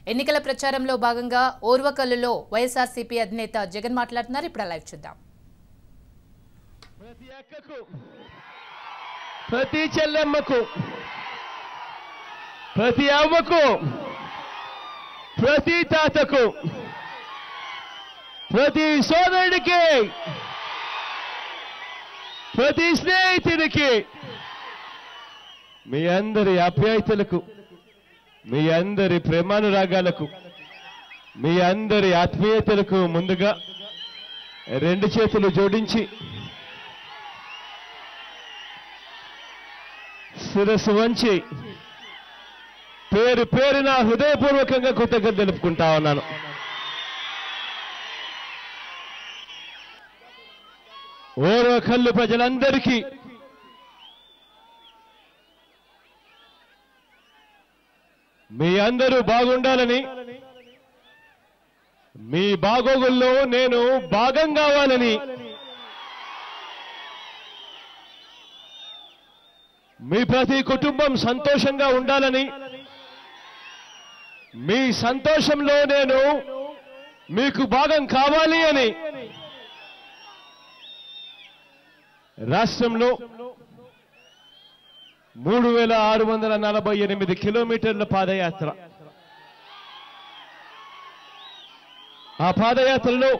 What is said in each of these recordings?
ఎన్నికల ప్రచారంలో భాగంగా ఓర్వకల్లులో వైఎస్ఆర్సీపీ అధినేత జగన్ మాట్లాడుతున్నారు ఇప్పుడు ఆ లైవ్ చూద్దాం ప్రతి అక్కకు ప్రతి చెల్లెమ్మకు ప్రతి అవ్వకు ప్రతి తాతకు ప్రతి సోదరుడికి ప్రతి స్నేహితుడికి మీ అందరి ఆప్యాయతలకు మీ అందరి ప్రేమానురాగాలకు మీ అందరి ఆత్మీయతలకు ముందుగా రెండు చేతులు జోడించి శిరస్సు వంచి పేరు పేరున హృదయపూర్వకంగా కృతజ్ఞత తెలుపుకుంటా ఉన్నాను ఓరో కళ్ళు ప్రజలందరికీ మీ అందరూ బాగుండాలని మీ బాగోగుల్లో నేను భాగం కావాలని మీ ప్రతి కుటుంబం సంతోషంగా ఉండాలని మీ సంతోషంలో నేను మీకు భాగం కావాలి అని రాష్ట్రంలో మూడు వేల ఆరు వందల నలభై ఎనిమిది కిలోమీటర్ల పాదయాత్ర ఆ పాదయాత్రలో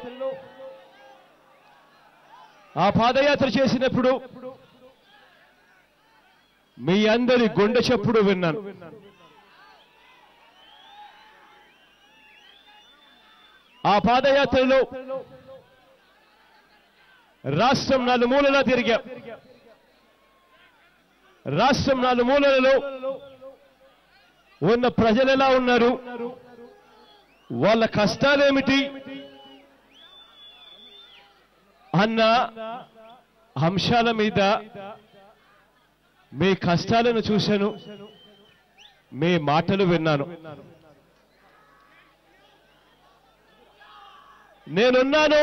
ఆ పాదయాత్ర చేసినప్పుడు మీ అందరి గుండె చప్పుడు విన్నాను ఆ పాదయాత్రలో రాష్ట్రం నలుమూలలా తిరిగా రాష్ట్రం నలుమూలలలో ఉన్న ప్రజలు ఎలా ఉన్నారు వాళ్ళ కష్టాలేమిటి అన్న అంశాల మీద మీ కష్టాలను చూశాను మీ మాటలు విన్నాను నేనున్నాను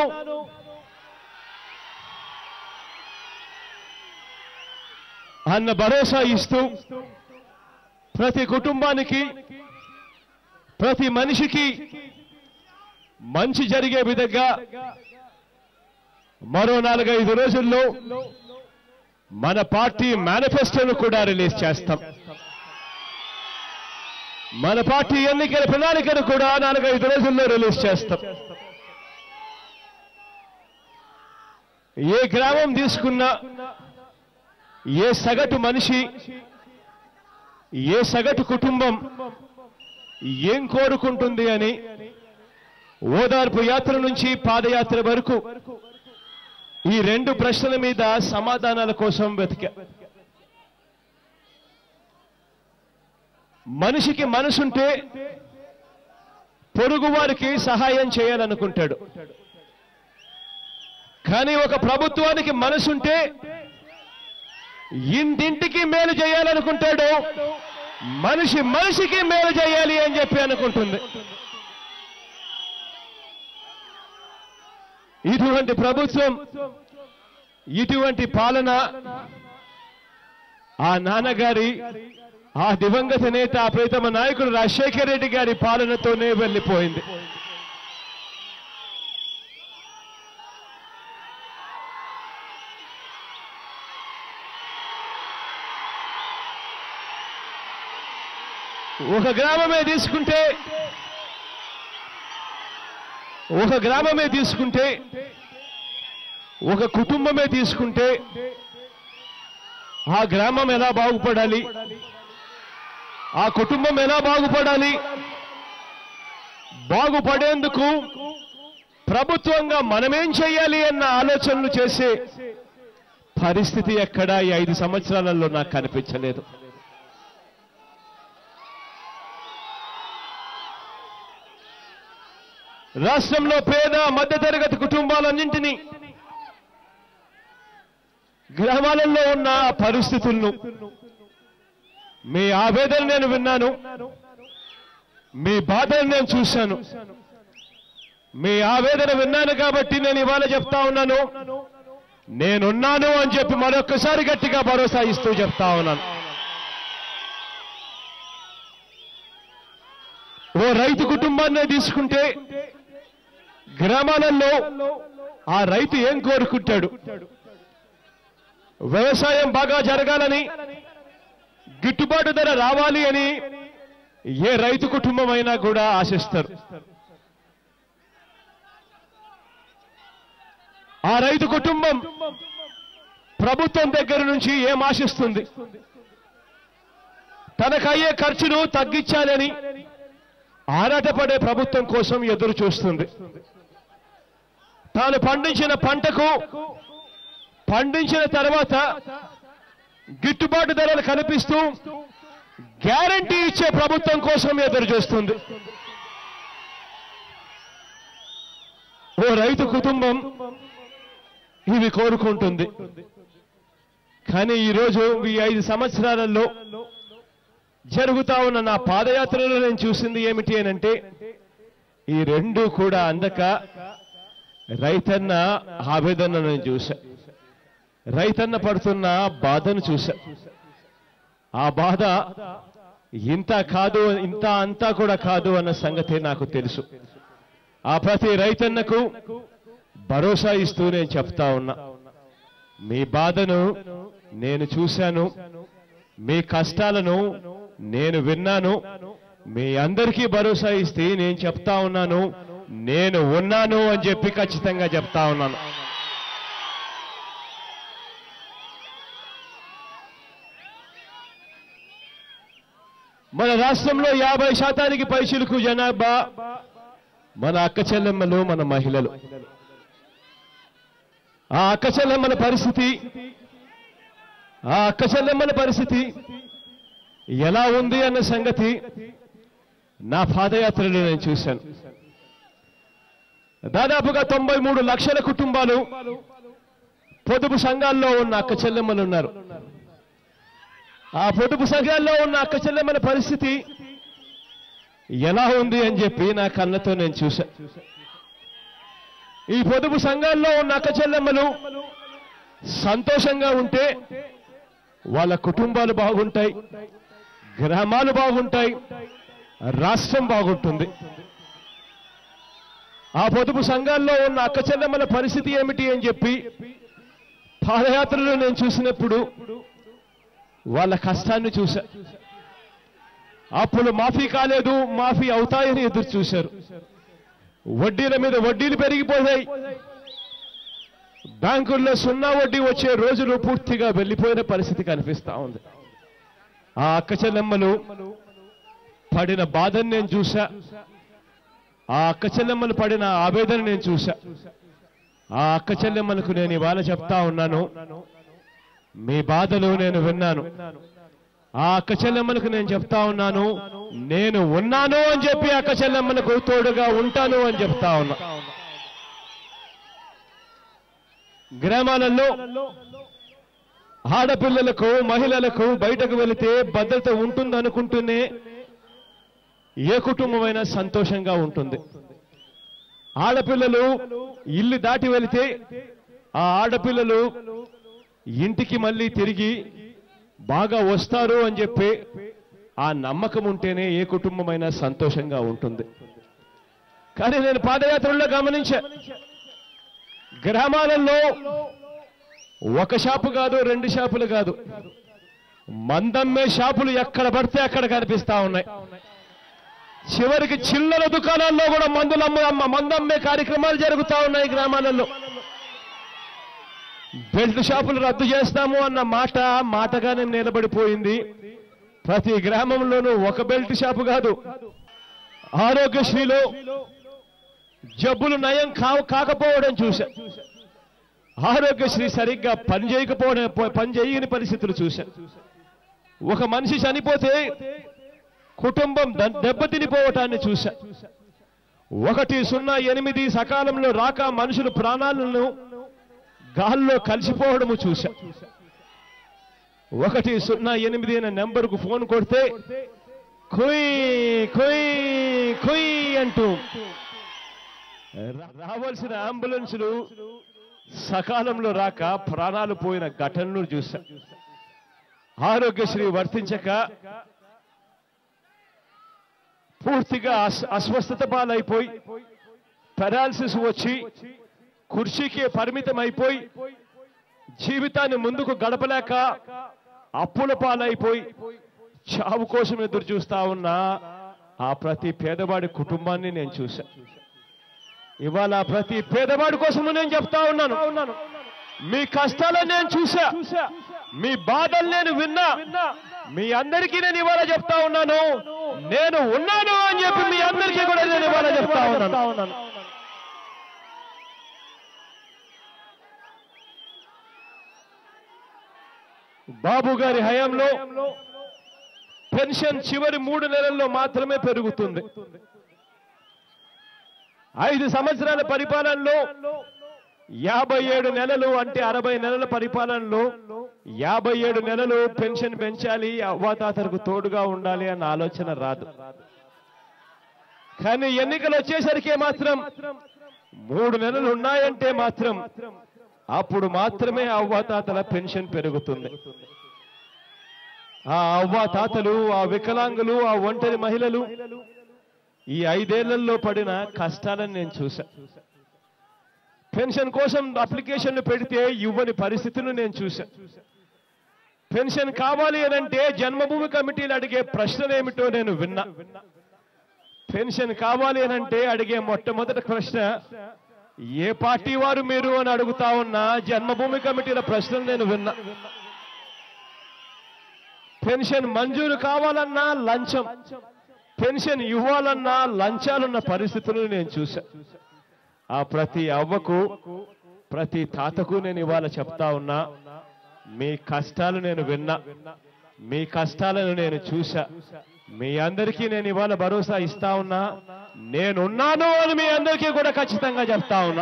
అన్న భరోసా ఇస్తూ ప్రతి కుటుంబానికి ప్రతి మనిషికి మంచి జరిగే విధంగా మరో నాలుగైదు రోజుల్లో మన పార్టీ మేనిఫెస్టోను కూడా రిలీజ్ చేస్తాం మన పార్టీ ఎన్నికల ప్రణాళికను కూడా నాలుగైదు రోజుల్లో రిలీజ్ చేస్తాం ఏ గ్రామం తీసుకున్నా ఏ సగటు మనిషి ఏ సగటు కుటుంబం ఏం కోరుకుంటుంది అని ఓదార్పు యాత్ర నుంచి పాదయాత్ర వరకు ఈ రెండు ప్రశ్నల మీద సమాధానాల కోసం వెతికా మనిషికి మనసుంటే పొరుగు వారికి సహాయం చేయాలనుకుంటాడు కానీ ఒక ప్రభుత్వానికి మనసుంటే ఇంటింటికి మేలు చేయాలనుకుంటాడు మనిషి మనిషికి మేలు చేయాలి అని చెప్పి అనుకుంటుంది ఇటువంటి ప్రభుత్వం ఇటువంటి పాలన ఆ నాన్నగారి ఆ దివంగత నేత ఆ ప్రీతమ నాయకుడు రాజశేఖర రెడ్డి గారి పాలనతోనే వెళ్ళిపోయింది ఒక గ్రామమే తీసుకుంటే ఒక గ్రామమే తీసుకుంటే ఒక కుటుంబమే తీసుకుంటే ఆ గ్రామం ఎలా బాగుపడాలి ఆ కుటుంబం ఎలా బాగుపడాలి బాగుపడేందుకు ప్రభుత్వంగా మనమేం చేయాలి అన్న ఆలోచనలు చేసే పరిస్థితి ఎక్కడా ఈ ఐదు సంవత్సరాలలో నాకు కనిపించలేదు రాష్ట్రంలో పేద మధ్యతరగతి కుటుంబాలన్నింటినీ గ్రామాలలో ఉన్న ఆ పరిస్థితులను మీ ఆవేదన నేను విన్నాను మీ బాధను నేను చూశాను మీ ఆవేదన విన్నాను కాబట్టి నేను ఇవాళ చెప్తా ఉన్నాను నేనున్నాను అని చెప్పి మరొక్కసారి గట్టిగా భరోసా ఇస్తూ చెప్తా ఉన్నాను ఓ రైతు కుటుంబాన్నే తీసుకుంటే గ్రామాలలో ఆ రైతు ఏం కోరుకుంటాడు వ్యవసాయం బాగా జరగాలని గిట్టుబాటు ధర రావాలి అని ఏ రైతు కుటుంబం అయినా కూడా ఆశిస్తారు ఆ రైతు కుటుంబం ప్రభుత్వం దగ్గర నుంచి ఏం ఆశిస్తుంది తనకయ్యే ఖర్చును తగ్గించాలని ఆరాటపడే ప్రభుత్వం కోసం ఎదురు చూస్తుంది తాను పండించిన పంటకు పండించిన తర్వాత గిట్టుబాటు ధరలు కనిపిస్తూ గ్యారంటీ ఇచ్చే ప్రభుత్వం కోసం ఎదురు చూస్తుంది ఓ రైతు కుటుంబం ఇవి కోరుకుంటుంది కానీ ఈరోజు ఈ ఐదు సంవత్సరాలలో జరుగుతా ఉన్న నా పాదయాత్రలో నేను చూసింది ఏమిటి అని అంటే ఈ రెండు కూడా అందక రైతన్న ఆవేదన నేను చూశా రైతన్న పడుతున్న బాధను చూశా ఆ బాధ ఇంత కాదు ఇంత అంతా కూడా కాదు అన్న సంగతి నాకు తెలుసు ఆ ప్రతి రైతన్నకు భరోసా ఇస్తూ నేను చెప్తా ఉన్నా మీ బాధను నేను చూశాను మీ కష్టాలను నేను విన్నాను మీ అందరికీ భరోసా ఇస్తే నేను చెప్తా ఉన్నాను నేను ఉన్నాను అని చెప్పి ఖచ్చితంగా చెప్తా ఉన్నాను మన రాష్ట్రంలో యాభై శాతానికి పైచిలుకు జనాభా మన అక్క చెల్లెమ్మలు మన మహిళలు ఆ అక్క చెల్లెమ్మల పరిస్థితి ఆ అక్క చెల్లెమ్మల పరిస్థితి ఎలా ఉంది అన్న సంగతి నా పాదయాత్రలో నేను చూశాను దాదాపుగా తొంభై మూడు లక్షల కుటుంబాలు పొదుపు సంఘాల్లో ఉన్న అక్క చెల్లెమ్మలు ఉన్నారు ఆ పొదుపు సంఘాల్లో ఉన్న అక్క చెల్లెమ్మల పరిస్థితి ఎలా ఉంది అని చెప్పి నా కళ్ళతో నేను చూశా ఈ పొదుపు సంఘాల్లో ఉన్న అక్క చెల్లెమ్మలు సంతోషంగా ఉంటే వాళ్ళ కుటుంబాలు బాగుంటాయి గ్రామాలు బాగుంటాయి రాష్ట్రం బాగుంటుంది ఆ పొదుపు సంఘాల్లో ఉన్న అక్క చెల్లెమ్మల పరిస్థితి ఏమిటి అని చెప్పి పాదయాత్రలో నేను చూసినప్పుడు వాళ్ళ కష్టాన్ని చూశా అప్పులు మాఫీ కాలేదు మాఫీ అవుతాయని ఎదురు చూశారు వడ్డీల మీద వడ్డీలు పెరిగిపోయాయి బ్యాంకుల్లో సున్నా వడ్డీ వచ్చే రోజులు పూర్తిగా వెళ్లిపోయిన పరిస్థితి కనిపిస్తా ఉంది ఆ అక్క చెల్లెమ్మలు పడిన బాధను నేను చూశా ఆ అక్క చెల్లెమ్మలు పడిన ఆవేదన నేను చూశా ఆ అక్క చెల్లెమ్మలకు నేను ఇవాళ చెప్తా ఉన్నాను మీ బాధలు నేను విన్నాను ఆ అక్క చెల్లెమ్మలకు నేను చెప్తా ఉన్నాను నేను ఉన్నాను అని చెప్పి అక్క చెల్లెమ్మలకు తోడుగా ఉంటాను అని చెప్తా ఉన్నా గ్రామాలలో ఆడపిల్లలకు మహిళలకు బయటకు వెళితే భద్రత ఉంటుంది అనుకుంటూనే ఏ కుటుంబమైనా సంతోషంగా ఉంటుంది ఆడపిల్లలు ఇల్లు దాటి వెళితే ఆ ఆడపిల్లలు ఇంటికి మళ్ళీ తిరిగి బాగా వస్తారు అని చెప్పి ఆ నమ్మకం ఉంటేనే ఏ కుటుంబమైనా సంతోషంగా ఉంటుంది కానీ నేను పాదయాత్రలో గమనించా గ్రామాలలో ఒక షాపు కాదు రెండు షాపులు కాదు మందమ్మే షాపులు ఎక్కడ పడితే అక్కడ కనిపిస్తా ఉన్నాయి చివరికి చిల్లర దుకాణాల్లో కూడా మందులు అమ్మ అమ్మ- మందమ్మే కార్యక్రమాలు జరుగుతా ఉన్నాయి గ్రామాలలో బెల్ట్ షాపులు రద్దు చేస్తాము అన్న మాట మాటగానే నిలబడిపోయింది ప్రతి గ్రామంలోనూ ఒక బెల్ట్ షాపు కాదు ఆరోగ్యశ్రీలో జబ్బులు నయం కా కాకపోవడం చూశా ఆరోగ్యశ్రీ సరిగ్గా పని చేయకపోవడం పని చేయని పరిస్థితులు చూశా ఒక మనిషి చనిపోతే కుటుంబం ద- దెబ్బతినిపోవటాన్ని చూశా ఒకటి సున్నా ఎనిమిది సకాలంలో రాక మనుషులు ప్రాణాలను గాల్లో కలిసిపోవడము చూశా ఒకటి సున్నా ఎనిమిది అనే నెంబర్కు ఫోన్ కొడితే కుయ్ కుయ్ కుయ్ అంటూ రా- రావాల్సిన అంబులెన్సులు సకాలంలో రాక ప్రాణాలు పోయిన ఘటనలు చూశా ఆరోగ్యశ్రీ వర్తించక పూర్తిగా అస్- అస్వస్థత పాలైపోయి పెరాలసిస్ వచ్చి కుర్చీకి పరిమితం అయిపోయి జీవితాన్ని ముందుకు గడపలేక అప్పుల పాలైపోయి చావు కోసం ఎదురు చూస్తా ఉన్న ఆ ప్రతి పేదవాడి కుటుంబాన్ని నేను చూశా ఇవాళ ప్రతి పేదవాడి కోసము నేను చెప్తా ఉన్నాను మీ కష్టాలను నేను చూసా మీ బాధలు నేను విన్నా మీ అందరికీ నేను ఇవాళ చెప్తా ఉన్నాను నేను ఉన్నాను అని చెప్పి మీ అందరికీ కూడా నేను ఇవాళ చెప్తా ఉన్నాను బాబు గారి హయాంలో పెన్షన్ చివరి మూడు నెలల్లో మాత్రమే పెరుగుతుంది ఐదు సంవత్సరాల పరిపాలనలో యాభై ఏడు నెలలు అంటే అరవై నెలల పరిపాలనలో యాభై ఏడు నెలలు పెన్షన్ పెంచాలి అవ్వాతాతలకు తోడుగా ఉండాలి అన్న ఆలోచన రాదు కానీ ఎన్నికలు వచ్చేసరికి మాత్రం మూడు నెలలు ఉన్నాయంటే మాత్రం అప్పుడు మాత్రమే అవ్వాతాతల పెన్షన్ పెరుగుతుంది ఆ అవ్వాతాతలు ఆ వికలాంగులు ఆ ఒంటరి మహిళలు ఈ ఐదేళ్లలో పడిన కష్టాలను నేను చూసా పెన్షన్ కోసం అప్లికేషన్లు పెడితే ఇవ్వని పరిస్థితులు నేను చూసా పెన్షన్ కావాలి అని అంటే జన్మభూమి కమిటీలు అడిగే ప్రశ్నలు ఏమిటో నేను విన్నా పెన్షన్ కావాలి అని అంటే అడిగే మొట్టమొదటి ప్రశ్న ఏ పార్టీ వారు మీరు అని అడుగుతా ఉన్నా జన్మభూమి కమిటీల ప్రశ్నలు నేను విన్నా పెన్షన్ మంజూరు కావాలన్నా లంచం పెన్షన్ ఇవ్వాలన్నా లంచాలున్న పరిస్థితులను నేను చూసా ఆ ప్రతి అవ్వకు ప్రతి తాతకు నేను ఇవాళ చెప్తా ఉన్నా మీ కష్టాలు నేను విన్నా మీ కష్టాలను నేను చూసా మీ అందరికీ నేను ఇవాళ భరోసా ఇస్తా ఉన్నా నేనున్నాను అని మీ అందరికీ కూడా ఖచ్చితంగా చెప్తా ఉన్నా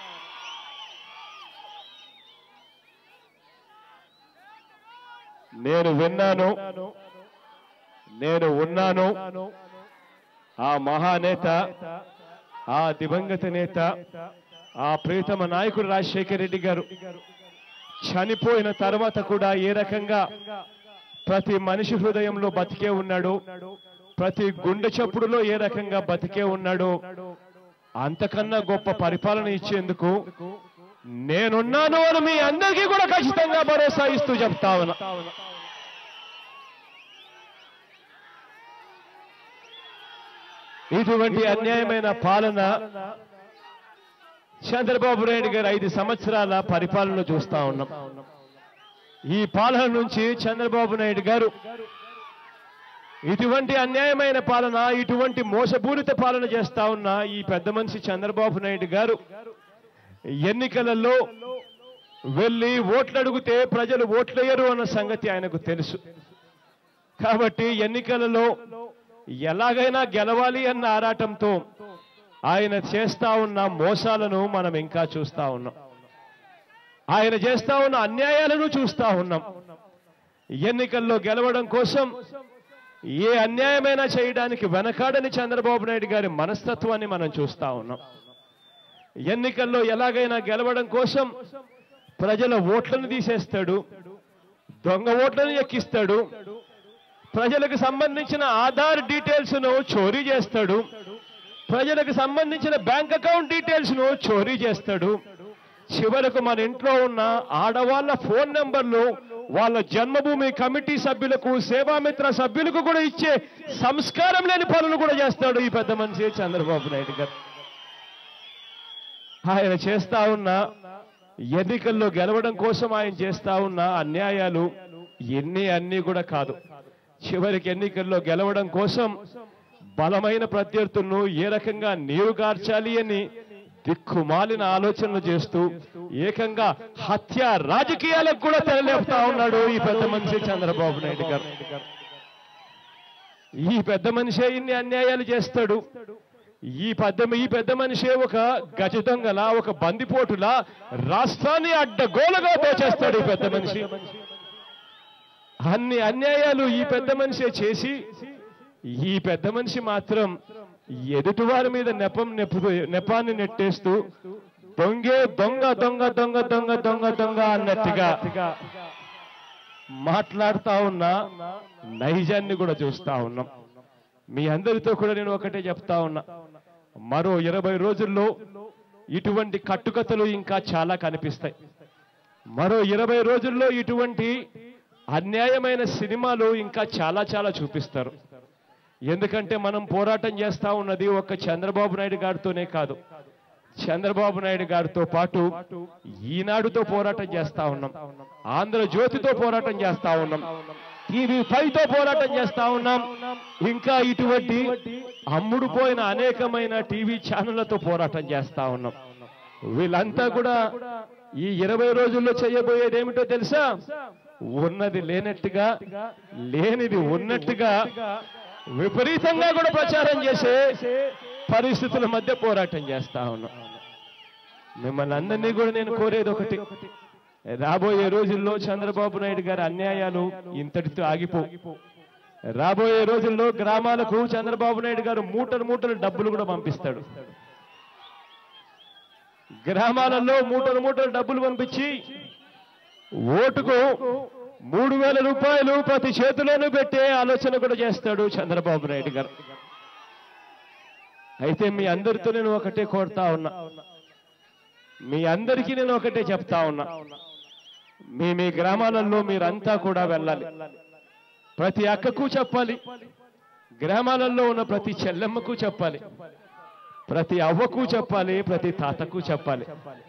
నేను విన్నాను నేను ఉన్నాను ఆ మహానేత ఆ దివంగత నేత ఆ ప్రీతమ నాయకుడు రాజశేఖర రెడ్డి గారు చనిపోయిన తర్వాత కూడా ఏ రకంగా ప్రతి మనిషి హృదయంలో బతికే ఉన్నాడు ప్రతి గుండె చప్పుడులో ఏ రకంగా బతికే ఉన్నాడు అంతకన్నా గొప్ప పరిపాలన ఇచ్చేందుకు నేనున్నాను అని మీ అందరికీ కూడా ఖచ్చితంగా భరోసా ఇస్తూ చెప్తా ఉన్నా ఇటువంటి అన్యాయమైన పాలన చంద్రబాబు నాయుడు గారు ఐదు సంవత్సరాల పరిపాలన చూస్తా ఉన్నాం ఈ పాలన నుంచి చంద్రబాబు నాయుడు గారు ఇటువంటి అన్యాయమైన పాలన ఇటువంటి మోసపూరిత పాలన చేస్తా ఉన్న ఈ పెద్ద మనిషి చంద్రబాబు నాయుడు గారు ఎన్నికలలో వెళ్ళి ఓట్లు అడిగితే ప్రజలు ఓట్లేయరు అన్న సంగతి ఆయనకు తెలుసు కాబట్టి ఎన్నికలలో ఎలాగైనా గెలవాలి అన్న ఆరాటంతో ఆయన చేస్తా ఉన్న మోసాలను మనం ఇంకా చూస్తా ఉన్నాం ఆయన చేస్తా ఉన్న అన్యాయాలను చూస్తా ఉన్నాం ఎన్నికల్లో గెలవడం కోసం ఏ అన్యాయమైనా చేయడానికి వెనకాడని చంద్రబాబు నాయుడు గారి మనస్తత్వాన్ని మనం చూస్తా ఉన్నాం ఎన్నికల్లో ఎలాగైనా గెలవడం కోసం ప్రజల ఓట్లను తీసేస్తాడు దొంగ ఓట్లను ఎక్కిస్తాడు ప్రజలకు సంబంధించిన ఆధార్ డీటెయిల్స్ ను చోరీ చేస్తాడు ప్రజలకు సంబంధించిన బ్యాంక్ అకౌంట్ డీటెయిల్స్ ను చోరీ చేస్తాడు చివరకు మన ఇంట్లో ఉన్న ఆడవాళ్ళ ఫోన్ నెంబర్లు వాళ్ళ జన్మభూమి కమిటీ సభ్యులకు సేవామిత్ర సభ్యులకు కూడా ఇచ్చే సంస్కారం లేని పనులు కూడా చేస్తాడు ఈ పెద్ద మనిషి చంద్రబాబు నాయుడు గారు ఆయన చేస్తా ఉన్న ఎన్నికల్లో గెలవడం కోసం ఆయన చేస్తా ఉన్న అన్యాయాలు ఎన్ని అన్ని కూడా కాదు చివరికి ఎన్నికల్లో గెలవడం కోసం బలమైన ప్రత్యర్థులను ఏ రకంగా నీరు గార్చాలి అని దిక్కుమాలిన ఆలోచనలు చేస్తూ ఏకంగా హత్య రాజకీయాలకు కూడా తెరలేపుతా ఉన్నాడు ఈ పెద్ద మనిషి చంద్రబాబు నాయుడు గారు ఈ పెద్ద మనిషే ఇన్ని అన్యాయాలు చేస్తాడు ఈ పెద్ద ఈ పెద్ద మనిషే ఒక గజ దొంగలా ఒక బందిపోటులా రాష్ట్రాన్ని అడ్డగోలుగా దోచేస్తాడు ఈ పెద్ద మనిషి అన్ని అన్యాయాలు ఈ పెద్ద మనిషే చేసి ఈ పెద్ద మనిషి మాత్రం ఎదుటివారి మీద నెపం నెప్పు నెపాన్ని నెట్టేస్తూ దొంగే దొంగ దొంగ దొంగ దొంగ దొంగ దొంగ అన్నట్టుగా మాట్లాడుతా ఉన్న నైజాన్ని కూడా చూస్తా ఉన్నాం మీ అందరితో కూడా నేను ఒకటే చెప్తా ఉన్నా మరో ఇరవై రోజుల్లో ఇటువంటి కట్టుకథలు ఇంకా చాలా కనిపిస్తాయి మరో ఇరవై రోజుల్లో ఇటువంటి అన్యాయమైన సినిమాలు ఇంకా చాలా చాలా చూపిస్తారు ఎందుకంటే మనం పోరాటం చేస్తా ఉన్నది ఒక్క చంద్రబాబు నాయుడు గారితోనే కాదు చంద్రబాబు నాయుడు గారితో పాటు ఈనాడుతో పోరాటం చేస్తా ఉన్నాం ఆంధ్రజ్యోతితో పోరాటం చేస్తా ఉన్నాం టీవీ ఫైవ్ తో పోరాటం చేస్తా ఉన్నాం ఇంకా ఇటువంటి అమ్ముడు పోయిన అనేకమైన టీవీ ఛానళ్లతో పోరాటం చేస్తా ఉన్నాం వీళ్ళంతా కూడా ఈ ఇరవై రోజుల్లో చేయబోయేది ఏమిటో తెలుసా ఉన్నది లేనట్టుగా లేనిది ఉన్నట్టుగా విపరీతంగా కూడా ప్రచారం చేసే పరిస్థితుల మధ్య పోరాటం చేస్తా ఉన్నాం మిమ్మల్ని అందరినీ కూడా నేను కోరేది ఒకటి రాబోయే రోజుల్లో చంద్రబాబు నాయుడు గారి అన్యాయాలు ఇంతటితో ఆగిపో రాబోయే రోజుల్లో గ్రామాలకు చంద్రబాబు నాయుడు గారు మూటలు మూటలు డబ్బులు కూడా పంపిస్తాడు గ్రామాలలో మూటలు మూటలు డబ్బులు పంపించి ఓటుకు మూడు వేల రూపాయలు ప్రతి చేతిలోనూ పెట్టే ఆలోచన కూడా చేస్తాడు చంద్రబాబు నాయుడు గారు అయితే మీ అందరితో నేను ఒకటే కోరుతా ఉన్నా మీ అందరికీ నేను ఒకటే చెప్తా ఉన్నా మీ మీ గ్రామాలలో మీరంతా కూడా వెళ్ళాలి ప్రతి అక్కకు చెప్పాలి గ్రామాలలో ఉన్న ప్రతి చెల్లెమ్మకు చెప్పాలి ప్రతి అవ్వకు చెప్పాలి ప్రతి తాతకు చెప్పాలి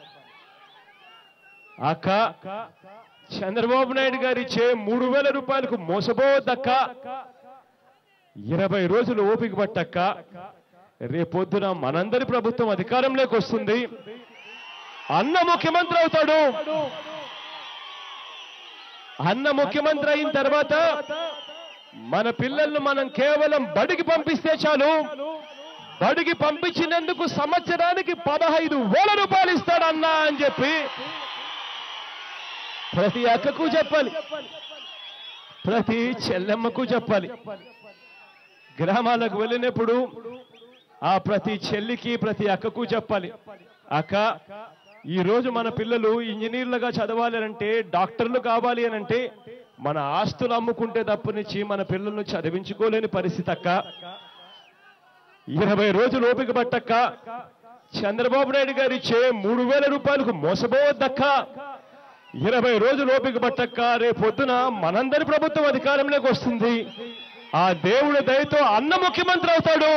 అక్క చంద్రబాబు నాయుడు గారు ఇచ్చే మూడు వేల రూపాయలకు మోసపోవద్దక్క ఇరవై రోజులు ఓపిక పట్టక్క రేపొద్దున మనందరి ప్రభుత్వం అధికారంలోకి వస్తుంది అన్న ముఖ్యమంత్రి అవుతాడు అన్న ముఖ్యమంత్రి అయిన తర్వాత మన పిల్లలను మనం కేవలం బడికి పంపిస్తే చాలు బడికి పంపించినందుకు సంవత్సరానికి పదహైదు వేల రూపాయలు ఇస్తాడు అన్న అని చెప్పి ప్రతి అక్కకు చెప్పాలి ప్రతి చెల్లెమ్మకు చెప్పాలి గ్రామాలకు వెళ్ళినప్పుడు ఆ ప్రతి చెల్లికి ప్రతి అక్కకు చెప్పాలి అక్క ఈ రోజు మన పిల్లలు ఇంజనీర్లుగా చదవాలి అంటే డాక్టర్లు కావాలి అని అంటే మన ఆస్తులు అమ్ముకుంటే తప్పనిచ్చి మన పిల్లలను చదివించుకోలేని పరిస్థితి అక్క ఇరవై రోజులు ఓపిక పట్టక్క చంద్రబాబు నాయుడు గారు ఇచ్చే మూడు వేల రూపాయలకు మోసపోవద్దక్క ఇరవై రోజులు ఓపిక పట్టక్క రేపొద్దున మనందరి ప్రభుత్వం అధికారంలోకి వస్తుంది ఆ దేవుడి దయతో అన్న ముఖ్యమంత్రి అవుతాడు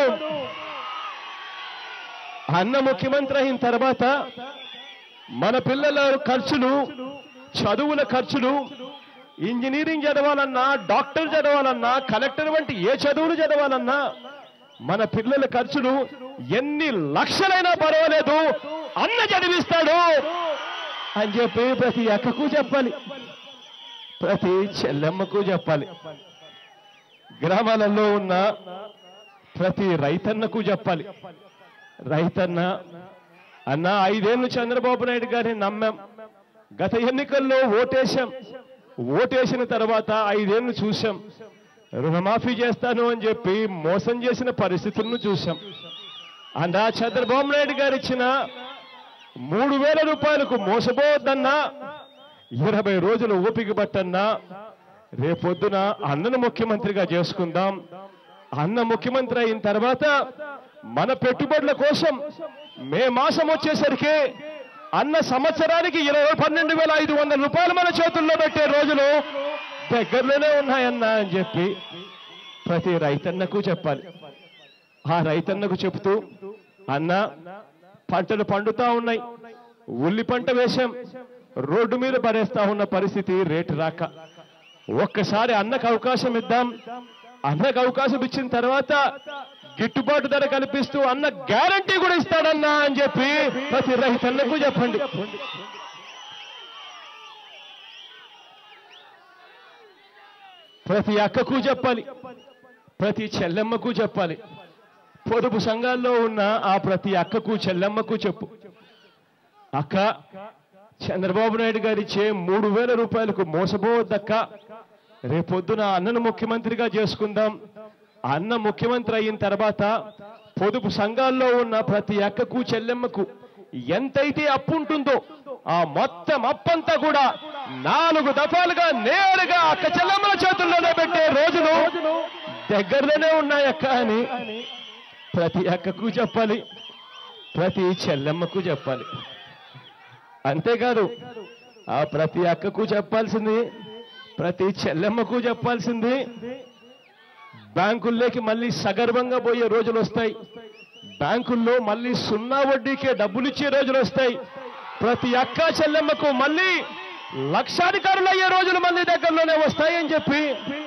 అన్న ముఖ్యమంత్రి అయిన తర్వాత మన పిల్లల ఖర్చులు చదువుల ఖర్చులు ఇంజనీరింగ్ చదవాలన్నా డాక్టర్ చదవాలన్నా కలెక్టర్ వంటి ఏ చదువులు చదవాలన్నా మన పిల్లల ఖర్చులు ఎన్ని లక్షలైనా పర్వాలేదు అన్న చదివిస్తాడు అని చెప్పి ప్రతి అక్కకు చెప్పాలి ప్రతి చెల్లెమ్మకు చెప్పాలి గ్రామాలలో ఉన్న ప్రతి రైతన్నకు చెప్పాలి రైతన్న అన్న ఐదేళ్లు చంద్రబాబు నాయుడు గారిని నమ్మాం గత ఎన్నికల్లో ఓటేశాం ఓటేసిన తర్వాత ఐదేళ్లు చూశాం రుణమాఫీ చేస్తాను అని చెప్పి మోసం చేసిన పరిస్థితులను చూశాం అందా చంద్రబాబు నాయుడు గారు ఇచ్చిన మూడు వేల రూపాయలకు మోసపోవద్దన్నా ఇరవై రోజులు ఓపిక పట్టన్నా రేపొద్దున అన్నను ముఖ్యమంత్రిగా చేసుకుందాం అన్న ముఖ్యమంత్రి అయిన తర్వాత మన పెట్టుబడుల కోసం మే మాసం వచ్చేసరికి అన్న సంవత్సరానికి ఇరవై పన్నెండు వేల ఐదు వందల రూపాయలు మన చేతుల్లో పెట్టే రోజులు దగ్గరలోనే ఉన్నాయన్న అని చెప్పి ప్రతి రైతన్నకు చెప్పాలి ఆ రైతన్నకు చెబుతూ అన్న పంటలు పండుతా ఉన్నాయి ఉల్లి పంట వేశాం రోడ్డు మీద పడేస్తా ఉన్న పరిస్థితి రేటు రాక ఒక్కసారి అన్నకు అవకాశం ఇద్దాం అన్నకు అవకాశం ఇచ్చిన తర్వాత గిట్టుబాటు ధర కల్పిస్తూ అన్న గ్యారంటీ కూడా ఇస్తాడన్నా అని చెప్పి ప్రతి రైతన్నకు చెప్పండి ప్రతి అక్కకు చెప్పాలి ప్రతి చెల్లెమ్మకు చెప్పాలి పొదుపు సంఘాల్లో ఉన్న ఆ ప్రతి అక్కకు చెల్లెమ్మకు చెప్పు అక్క చంద్రబాబు నాయుడు గారు ఇచ్చే మూడు వేల రూపాయలకు మోసపోవద్దక్క రేపొద్దున అన్నను ముఖ్యమంత్రిగా చేసుకుందాం అన్న ముఖ్యమంత్రి అయిన తర్వాత పొదుపు సంఘాల్లో ఉన్న ప్రతి అక్కకు చెల్లెమ్మకు ఎంతైతే అప్పు ఉంటుందో ఆ మొత్తం అప్పంతా కూడా నాలుగు దఫాలుగా నేరుగా అక్క చెల్లెమ్మల చేతుల్లోనే పెట్టే రోజులు దగ్గరలోనే ఉన్నాయక్క అని ప్రతి అక్కకు చెప్పాలి ప్రతి చెల్లెమ్మకు చెప్పాలి అంతేకాదు ఆ ప్రతి అక్కకు చెప్పాల్సింది ప్రతి చెల్లెమ్మకు చెప్పాల్సింది బ్యాంకుల్లోకి మళ్ళీ సగర్భంగా పోయే రోజులు వస్తాయి బ్యాంకుల్లో మళ్ళీ సున్నా వడ్డీకే డబ్బులు ఇచ్చే రోజులు వస్తాయి ప్రతి అక్క చెల్లెమ్మకు మళ్ళీ లక్షాధికారులు అయ్యే రోజులు మళ్ళీ దగ్గరలోనే వస్తాయని చెప్పి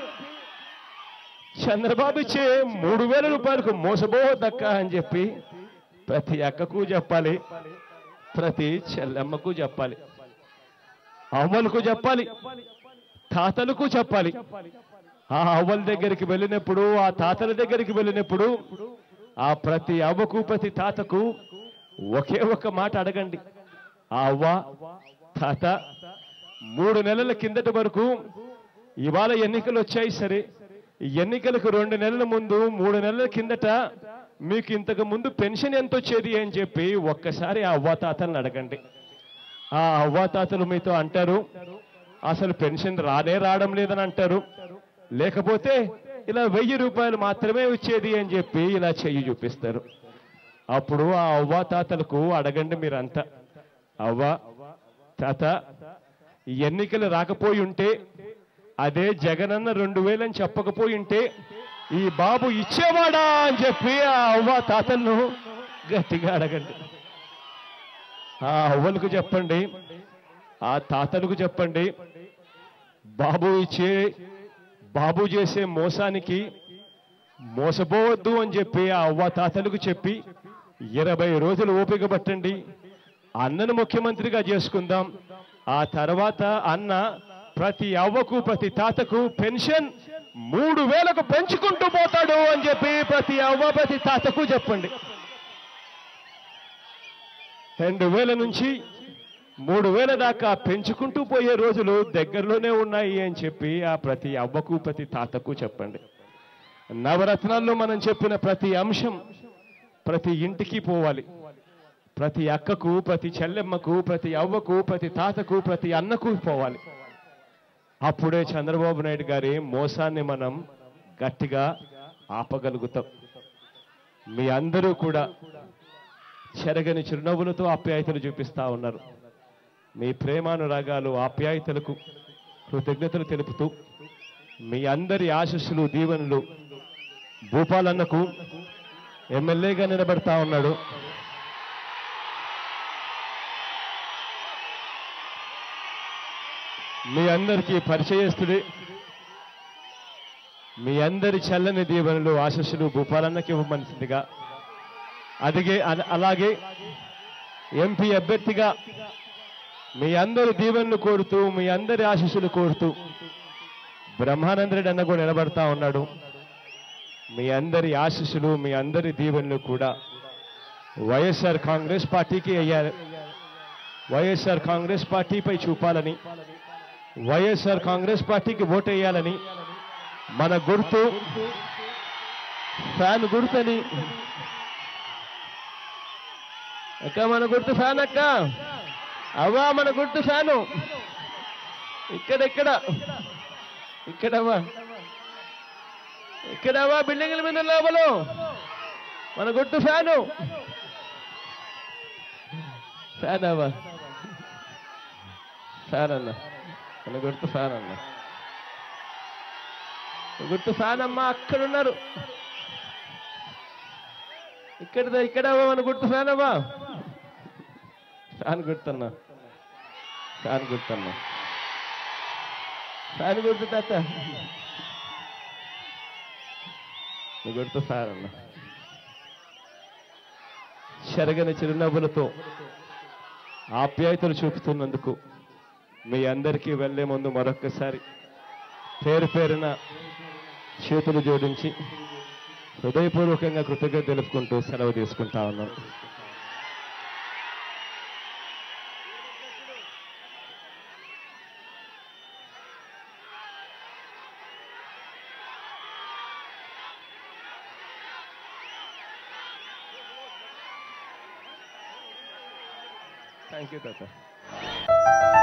చంద్రబాబు ఇచ్చే మూడు వేల రూపాయలకు మోసపోవద్దక్క అని చెప్పి ప్రతి అక్కకు చెప్పాలి ప్రతి చెల్లెమ్మకు చెప్పాలి అవ్వలకు చెప్పాలి తాతలకు చెప్పాలి ఆ అవ్వల దగ్గరికి వెళ్ళినప్పుడు ఆ తాతల దగ్గరికి వెళ్ళినప్పుడు ఆ ప్రతి అవ్వకు ప్రతి తాతకు ఒకే ఒక మాట అడగండి ఆ అవ్వ తాత మూడు నెలల కిందటి వరకు ఇవాళ ఎన్నికలు వచ్చాయి సరే ఈ ఎన్నికలకు రెండు నెలల ముందు మూడు నెలల కిందట మీకు ఇంతకు ముందు పెన్షన్ ఎంత వచ్చేది అని చెప్పి ఒక్కసారి ఆ అవ్వ తాతలను అడగండి ఆ అవ్వాతాతలు మీతో అంటారు అసలు పెన్షన్ రానే రావడం లేదని అంటారు లేకపోతే ఇలా వెయ్యి రూపాయలు మాత్రమే వచ్చేది అని చెప్పి ఇలా చెయ్యి చూపిస్తారు అప్పుడు ఆ అవ్వాతాతలకు అడగండి మీరంతా అవ్వ తాత ఈ ఎన్నికలు రాకపోయి ఉంటే అదే జగనన్న రెండు వేలని చెప్పకపోయి ఉంటే ఈ బాబు ఇచ్చేవాడా అని చెప్పి ఆ అవ్వ తాతలను గట్టిగా అడగండి ఆ అవ్వలకు చెప్పండి ఆ తాతలకు చెప్పండి బాబు ఇచ్చే బాబు చేసే మోసానికి మోసపోవద్దు అని చెప్పి ఆ అవ్వ తాతలకు చెప్పి ఇరవై రోజులు ఓపిక పట్టండి అన్నను ముఖ్యమంత్రిగా చేసుకుందాం ఆ తర్వాత అన్న ప్రతి అవ్వకు ప్రతి తాతకు పెన్షన్ మూడు వేలకు పెంచుకుంటూ పోతాడు అని చెప్పి ప్రతి అవ్వ ప్రతి తాతకు చెప్పండి రెండు వేల నుంచి మూడు వేల దాకా పెంచుకుంటూ పోయే రోజులు దగ్గరలోనే ఉన్నాయి అని చెప్పి ఆ ప్రతి అవ్వకు ప్రతి తాతకు చెప్పండి నవరత్నాల్లో మనం చెప్పిన ప్రతి అంశం ప్రతి ఇంటికి పోవాలి ప్రతి అక్కకు ప్రతి చెల్లెమ్మకు ప్రతి అవ్వకు ప్రతి తాతకు ప్రతి అన్నకు పోవాలి అప్పుడే చంద్రబాబు నాయుడు గారి మోసాన్ని మనం గట్టిగా ఆపగలుగుతాం మీ అందరూ కూడా చెరగని చిరునవ్వులతో ఆప్యాయతలు చూపిస్తా ఉన్నారు మీ ప్రేమానురాగాలు ఆప్యాయతలకు కృతజ్ఞతలు తెలుపుతూ మీ అందరి ఆశస్సులు దీవెనలు భూపాలన్నకు ఎమ్మెల్యేగా నిలబడతా ఉన్నాడు మీ అందరికీ పరిచయస్తుడి మీ అందరి చల్లని దీవెనలు ఆశస్సులు భూపాలన్నకి ఇవ్వమనిసిందిగా అదిగే అల- అలాగే ఎంపీ అభ్యర్థిగా మీ అందరి దీవెనలు కోరుతూ మీ అందరి ఆశీస్సులు కోరుతూ బ్రహ్మానందరెడ్డి అన్న కూడా నిలబడతా ఉన్నాడు మీ అందరి ఆశీస్సులు మీ అందరి దీవెనలు కూడా వైఎస్ఆర్ కాంగ్రెస్ పార్టీకి అయ్యారు వైఎస్ఆర్ కాంగ్రెస్ పార్టీపై చూపాలని వైఎస్ఆర్ కాంగ్రెస్ పార్టీకి ఓటేయాలని మన గుర్తు ఫ్యాన్ గుర్తని అక్క మన గుర్తు ఫ్యాన్ అక్క అవ్వా మన గుర్తు ఫ్యాను ఇక్కడ ఇక్కడ ఇక్కడవ్వా ఇక్కడవ్వా బిల్డింగ్ల మీద లోపలు మన గుర్తు ఫ్యాను ఫ్యాన్ అవ్వా ఫ్యాన్ అన్న మన గుర్తు ఫ్యాన్ అన్న గుర్తు ఫ్యాన్ అమ్మా అక్కడ ఉన్నారు ఇక్కడ ఇక్కడ మన గుర్తు ఫ్యాన్ అమ్మా ఫ్యాన్ గుర్తున్నా ఫ్యాన్ గుర్తున్నా ఫ్యాన్ గుర్తు తాత నీ గుర్తు ఫ్యాన్ అన్న చెరగని చిరునవ్వులతో ఆప్యాయతలు చూపుతున్నందుకు మీ అందరికీ వెళ్లే ముందు మరొక్కసారి పేరు పేరున చేతులు జోడించి హృదయపూర్వకంగా కృతజ్ఞత తెలుపుకుంటూ సెలవు తీసుకుంటా ఉన్నాం థ్యాంక్ యూ తాత